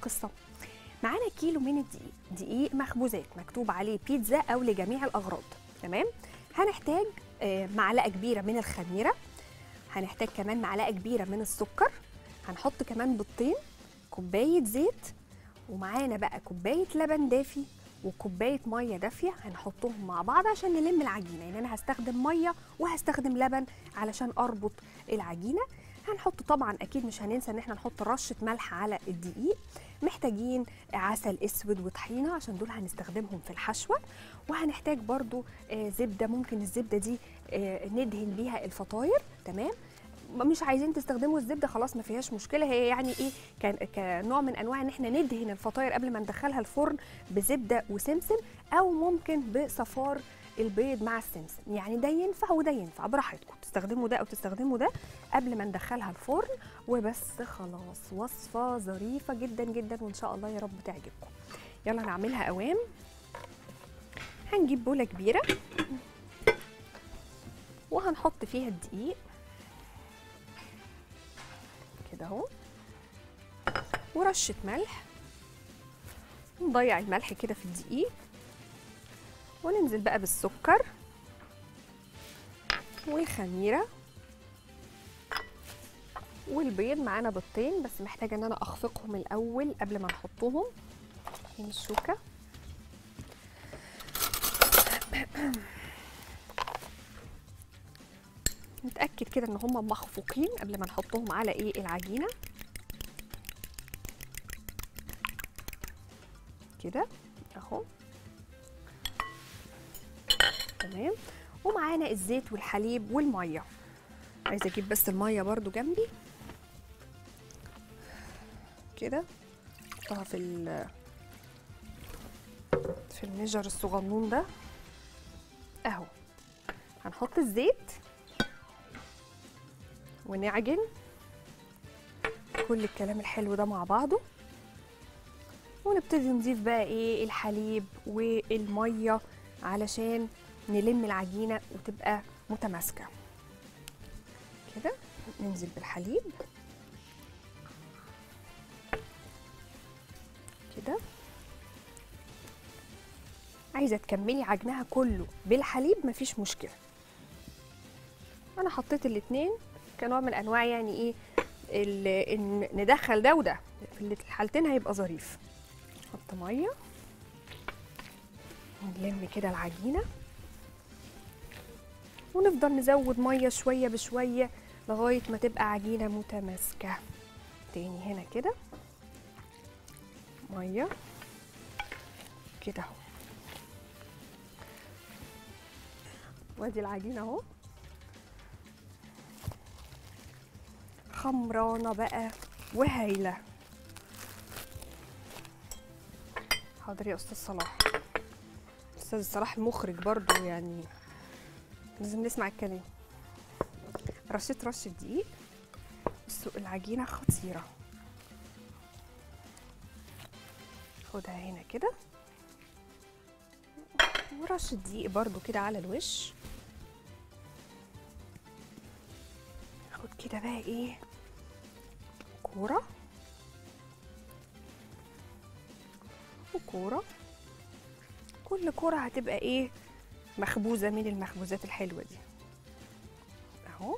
القصه معانا كيلو من الدقيق دقيق مخبوزات مكتوب عليه بيتزا او لجميع الاغراض تمام هنحتاج آه، معلقه كبيره من الخميره هنحتاج كمان معلقه كبيره من السكر هنحط كمان بيضتين كوبايه زيت ومعانا بقى كوبايه لبن دافي وكوبايه ميه دافيه هنحطهم مع بعض عشان نلم العجينه يعني انا هستخدم ميه وهستخدم لبن علشان اربط العجينه هنحط طبعا اكيد مش هننسى ان احنا نحط رشه ملح على الدقيق محتاجين عسل اسود وطحينه عشان دول هنستخدمهم في الحشوه وهنحتاج برضو آه، زبده ممكن الزبده دي آه، ندهن بيها الفطاير تمام مش عايزين تستخدموا الزبده خلاص ما فيهاش مشكله هي يعني ايه كان كنوع من انواع ان احنا ندهن الفطاير قبل ما ندخلها الفرن بزبده وسمسم او ممكن بصفار البيض مع السمسم يعني ده ينفع وده ينفع براحتكم تستخدموا ده او تستخدموا ده قبل ما ندخلها الفرن وبس خلاص وصفه ظريفه جدا جدا وان شاء الله يا رب تعجبكم يلا نعملها قوام هنجيب بوله كبيره وهنحط فيها الدقيق كده اهو ورشه ملح نضيع الملح كده في الدقيق وننزل بقى بالسكر والخميره والبيض معانا بيضتين بس محتاجه ان انا اخفقهم الاول قبل ما نحطهم من الشوكه نتاكد كده ان هم مخفوقين قبل ما نحطهم على ايه العجينه كده اهو تمام ومعانا الزيت والحليب والميه عايزه اجيب بس الميه برضو جنبي كده احطها في ال في الميجر الصغنون ده اهو هنحط الزيت ونعجن كل الكلام الحلو ده مع بعضه ونبتدي نضيف بقى ايه الحليب والميه علشان نلم العجينه وتبقى متماسكه كده ننزل بالحليب كده عايزه تكملي عجنها كله بالحليب مفيش مشكله انا حطيت الاتنين كنوع من انواع يعني ايه ال- ان ندخل ده وده في الحالتين هيبقى ظريف نحط ميه ونلم كده العجينه ونفضل نزود ميه شويه بشويه لغايه ما تبقى عجينه متماسكه تاني هنا كده ميه كده اهو وادي العجينه اهو خمرانه بقى وهايله حاضر يا استاذ صلاح استاذ صلاح المخرج برضو يعني لازم نسمع الكلام رشيت رشه دقيق بصوا العجينه خطيره خدها هنا كده ورشه دقيق برضو كده على الوش خد كده بقى ايه كوره وكوره كل كوره هتبقى ايه مخبوزه من المخبوزات الحلوه دي اهو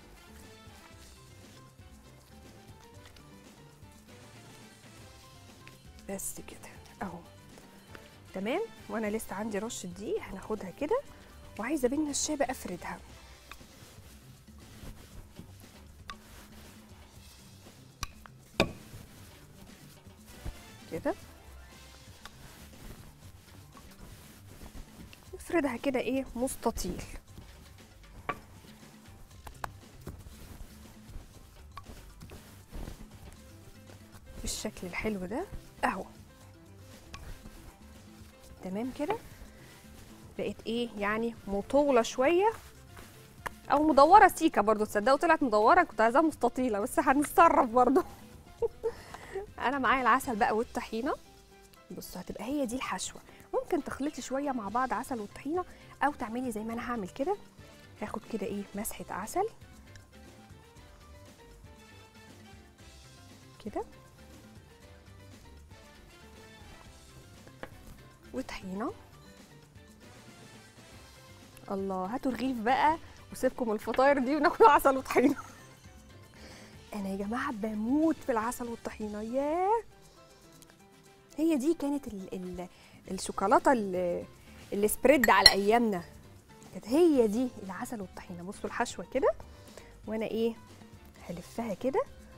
بس كده اهو تمام وانا لسه عندي رشه دي هناخدها كده وعايزه بالنشابه افردها كده افردها كده ايه مستطيل بالشكل الحلو ده اهو تمام كده بقت ايه يعني مطوله شويه او مدوره سيكه برضو تصدقوا طلعت مدوره كنت عايزاها مستطيله بس هنتصرف برضو انا معايا العسل بقى والطحينه بصوا هتبقى هي دي الحشوه ممكن تخلطي شويه مع بعض عسل والطحينه او تعملي زي ما انا هعمل كده هاخد كده ايه مسحه عسل كده وطحينه الله هاتوا رغيف بقى وسيبكم الفطاير دي وناكل عسل وطحينه انا يا جماعه بموت في العسل والطحينه ياه هي دي كانت ال ال الشوكولاته ال- اللي سبريد على ايامنا كانت هي دي العسل والطحينه بصوا الحشوه كده وانا ايه هلفها كده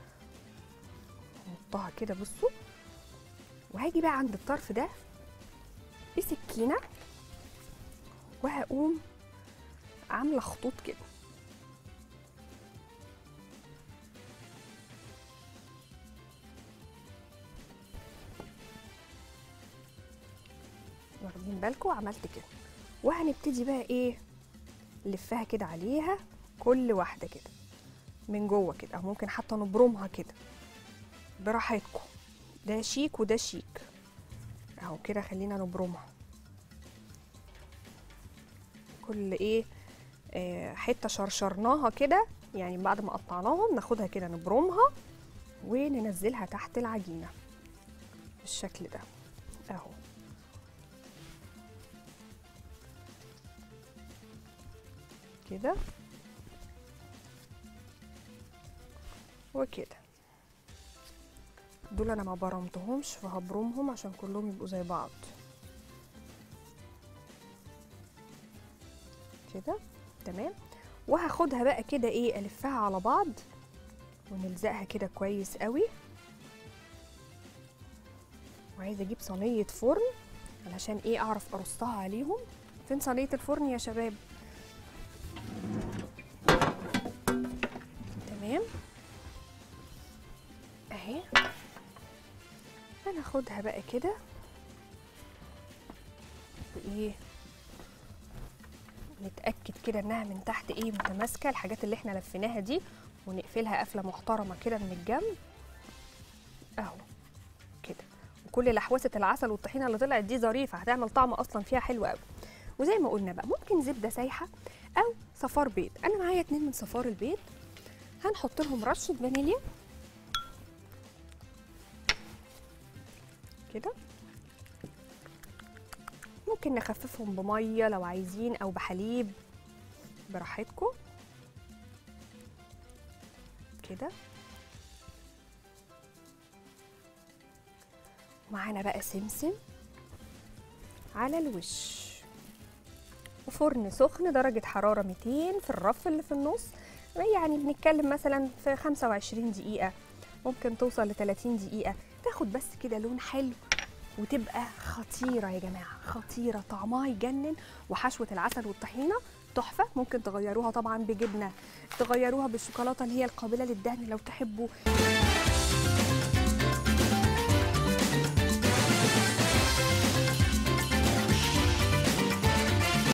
احطها كده بصوا وهاجي بقى عند الطرف ده بسكينه وهقوم عامله خطوط كده واخدين بالكم عملت كده وهنبتدي بقى ايه نلفها كده عليها كل واحده كده من جوه كده او ممكن حتى نبرمها كده براحتكم ده شيك وده شيك اهو كده خلينا نبرمها كل ايه آه حته شرشرناها كده يعني بعد ما قطعناهم ناخدها كده نبرمها وننزلها تحت العجينه بالشكل ده اهو كده وكده دول انا ما برمتهمش فهبرمهم عشان كلهم يبقوا زي بعض كده تمام وهاخدها بقى كده ايه الفها على بعض ونلزقها كده كويس قوي وعايزه اجيب صينيه فرن علشان ايه اعرف ارصها عليهم فين صينيه الفرن يا شباب تمام اهي هناخدها بقى كده وايه نتاكد كده انها من تحت ايه متماسكه الحاجات اللي احنا لفيناها دي ونقفلها قفله محترمه كده من الجنب اهو كده وكل لحوسه العسل والطحينه اللي طلعت دي ظريفه هتعمل طعم اصلا فيها حلو قوي وزي ما قلنا بقى ممكن زبده سايحه او صفار بيض انا معايا اتنين من صفار البيض هنحط لهم رشه فانيليا كده ممكن نخففهم بميه لو عايزين او بحليب براحتكم كده معانا بقى سمسم على الوش وفرن سخن درجة حرارة 200 في الرف اللي في النص يعني بنتكلم مثلا في 25 دقيقة ممكن توصل ل 30 دقيقة تاخد بس كده لون حلو وتبقى خطيرة يا جماعة خطيرة طعمها يجنن وحشوة العسل والطحينة تحفة ممكن تغيروها طبعا بجبنة تغيروها بالشوكولاتة اللي هي القابلة للدهن لو تحبوا